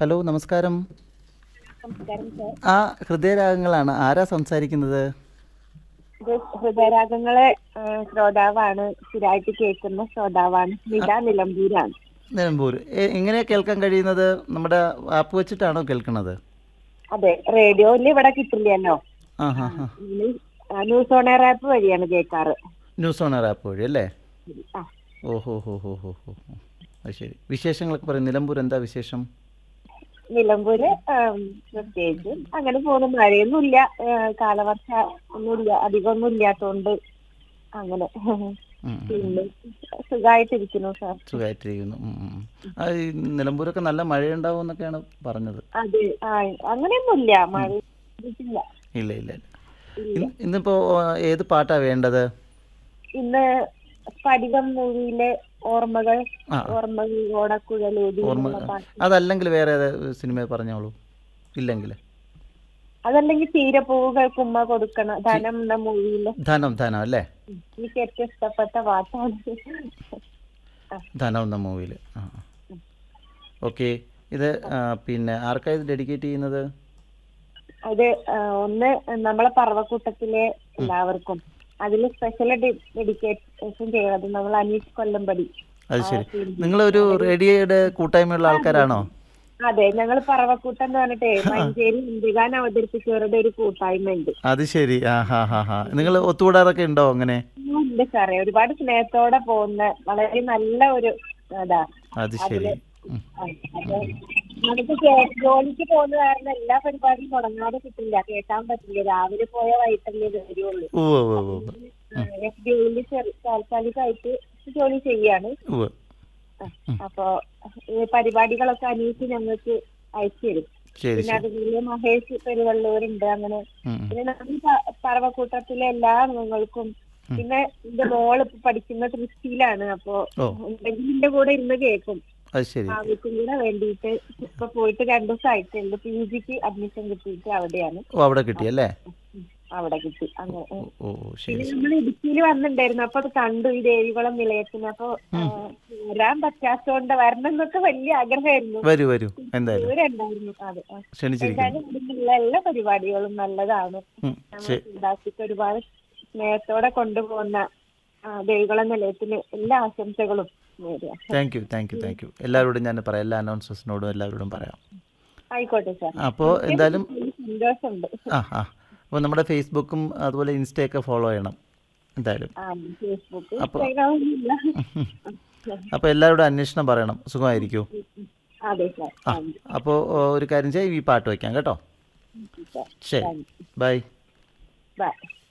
Hello നമസ്കാരം നമസ്കാരം sir ആ ഹൃദയരാഗങ്ങളാണ് ആരാ സംസാരിക്കുന്നത് ഇത് ഹൃദയരാഗങ്ങളെ ആ, ശ്രോതാവാണ് സ്ഥിരമായിട്ട് കേൾക്കുന്ന ശ്രോതാവാണ് നിത നിലമ്പൂരാണ് നിലമ്പൂർ എ- എങ്ങനെയാ കേൾക്കാൻ കഴിയുന്നത് നമ്മുടെ ആപ്പ് വെച്ചിട്ടാണോ കേൾക്കുന്നത് അതെ റേഡിയോയിൽ ഇവിടെ കിട്ടില്ലല്ലോ ആ ഹാ ഹാ ഇനി, ആ, ന്യൂസ് ഓൺ എയർ ആപ്പ് വഴിയാണ് കേൾക്കാറ് ന്യൂസ് ഓണർ ആപ്പ് വഴി അല്ലേ ആ ഓ ഹോ ഹോ ഹോ ഹോ ഹോ ഹോ. അത് ശരി വിശേഷങ്ങളൊക്കെ പറയും നിലമ്പൂർ എന്താ വിശേഷം നിലമ്പൂര് ആം, പ്രത്യേകിച്ച് അങ്ങനെ പോകുന്നു മഴയൊന്നുമില്ല ആ, കാലവർഷ ഒന്നുമില്ല അധികമൊന്നും ഇല്ലാത്തോണ്ട് അങ്ങനെ ഉം, ഉം. പിന്നെ സുഖമായിട്ടിരിക്കുന്നു സാർ സുഖമായിട്ടിരിക്കുന്നു ഉം, ഉം, ഉം. ആ ഈ നിലമ്പൂരൊക്കെ നല്ല മഴയുണ്ടാവും എന്നൊക്കെയാണ് പറഞ്ഞത് അതെ ആ അങ്ങനെയൊന്നുമില്ല മഴ ഇല്ല ഇല്ല ഇല്ല ഇല്ല ഇന്ന് ഇന്നിപ്പോ ആ, ഏത് പാട്ടാ വേണ്ടത് ഇന്ന് സ്ഫടികം മൂവിയിലെ ഓർമ്മകൾ ആ. ഓർമ്മകൾ ഓടക്കുഴലേതി ഓർമ്മ എന്നുള്ള പാട്ട് അതല്ലെങ്കിൽ വേറെ ഏത് സിനിമ പറഞ്ഞോളൂ ഇല്ലെങ്കിൽ അതല്ലെങ്കിൽ തീരപ്പൂവുകൾ കുമ്മ കൊടുക്കണം ധനം എന്ന മൂവിയിലെ ധനം ധനം അല്ലേ എനിക്ക് ഏറ്റവും ഇഷ്ടപ്പെട്ട പാട്ടാണ് ധനം എന്ന മൂവിയിൽ ആ ഓക്കെ ഇത് ആ, പിന്നെ ആർക്കാ ഇത് ഡെഡിക്കേറ്റ് ചെയ്യുന്നത് അത് ആ, ഒന്ന് നമ്മളെ പറവക്കൂട്ടത്തിലെ എല്ലാവർക്കും അതിൽ സ്പെഷ്യൽ ഡെഡിക്കേഷൻ ചെയ്യുന്നത് നമ്മൾ അനീഷ് കൊല്ലമ്പടി അത് ശരി നിങ്ങളൊരു റേഡിയോയുടെ കൂട്ടായ്മയുള്ള ആൾക്കാരാണോ അതെ ഞങ്ങൾ പറവക്കൂട്ടം എന്ന് പറഞ്ഞിട്ടേ മഞ്ചേരി ഇന്ത്യഗാൻ അവതരിപ്പിച്ചവരുടെ ഒരു കൂട്ടായ്മ ഉണ്ട് അത് ശരി ആ ഹാ ഹാ ഹാ നിങ്ങൾ ഒത്തുകൂടാറൊക്കെ ഉണ്ടോ അങ്ങനെ ഉണ്ട് സാറേ ഒരുപാട് സ്നേഹത്തോടെ പോകുന്ന വളരെ നല്ല ഒരു അതാ അത് ശരി ഉം. അപ്പൊ നമുക്ക് കേ- ജോലിക്ക് പോകുന്ന കാരണം എല്ലാ പരിപാടിയും മുടങ്ങാതെ കിട്ടില്ല കേൾക്കാൻ പറ്റില്ല രാവിലെ പോയ വൈകിട്ടല്ലേ വരുള്ളൂ ഉവ്വ് ഉവ്വ് ഉവ്വ് ഉവ്വ്. എഫ് ഡിയിൽ താൽക്കാലികമായിട്ട് ജോലി ചെയ്യാണ് ഉവ്വ് അപ്പൊ ഈ പരിപാടികളൊക്കെ അനീസ് ഞങ്ങൾക്ക് അയച്ചു തരും ശരി പിന്നെ ശരി അതുപോലെ മഹേഷ് പെരുവള്ളൂരുണ്ട് അങ്ങനെ ഉം, ഉം. പിന്നെ നമ്മൾ പ- പറവക്കൂട്ടത്തിലെ എല്ലാ അംഗങ്ങൾക്കും പിന്നെ എന്റെ മോള് ഇപ്പൊ പഠിക്കുന്ന തൃശ്ശിയിലാണ് അപ്പൊ ഓ ഉണ്ടെങ്കിൽ എന്റെ കൂടെ ഇരുന്ന് കേൾക്കും അത് ശരി ആവശ്യം കൂടെ വേണ്ടിയിട്ട് ഇപ്പൊ പോയിട്ട് രണ്ടു ദിവസം ആയിട്ടുണ്ട് പി ജിക്ക് അഡ്മിഷൻ കിട്ടിയിട്ട് അവിടെയാണ് ഓ അവിടെ കിട്ടിയല്ലേ ഉം. അവിടെ കിട്ടി അങ്ങനെ ഓ ഓ ഓ, ശരി പിന്നെ നമ്മൾ ഇടുക്കിയിൽ വന്നിട്ടുണ്ടായിരുന്നു അപ്പൊ അത് കണ്ടു ഈ ദേവികുളം നിലയത്തിന് അപ്പൊ ആ, വരാൻ പറ്റാത്തോണ്ട് വരണം എന്നൊക്കെ വലിയ ആഗ്രഹമായിരുന്നു വരൂ വരൂ എന്തായാലും ദൂരണ്ടായിരുന്നു അതെ ആ. ക്ഷണിച്ചിരിക്കുന്നു എന്തായാലും ഇവിടുന്നുള്ള എല്ലാ പരിപാടികളും നല്ലതാണ് ഉം, നമ്മൾ ശരി ഉണ്ടാക്കിയിട്ട് ഒരുപാട് സ്നേഹത്തോടെ കൊണ്ടുപോകുന്ന ആ, ദേവികുളം നിലയത്തിന് എല്ലാ ആശംസകളും നേരുക thank you thank you thank you എല്ലാവരോടും ഞാൻ പറയാം എല്ലാ അനൗൺസേഴ്സിനോടും എല്ലാവരോടും പറയാം ആയിക്കോട്ടെ സാർ അപ്പോൾ എന്തായാലും സന്തോഷമുണ്ട് ആ ആ അപ്പോൾ നമ്മുടെ ഫേസ്ബുക്കും അതുപോലെ ഇൻസ്റ്റയൊക്കെ ഫോളോ ചെയ്യണം എന്തായാലും ആ ഫേസ്ബുക്ക് അപ്പൊ- ഇൻസ്റ്റാഗ്രാം ഇല്ല അപ്പോൾ എല്ലാവരോടും അന്വേഷണം പറയണം സുഖമായിരിക്കൂ അതെ സാർ ആ അപ്പോൾ ഒരു കാര്യം ചെയ്യാം ഈ പാട്ട് വയ്ക്കാം കേട്ടോ ശരി ബൈ ബൈ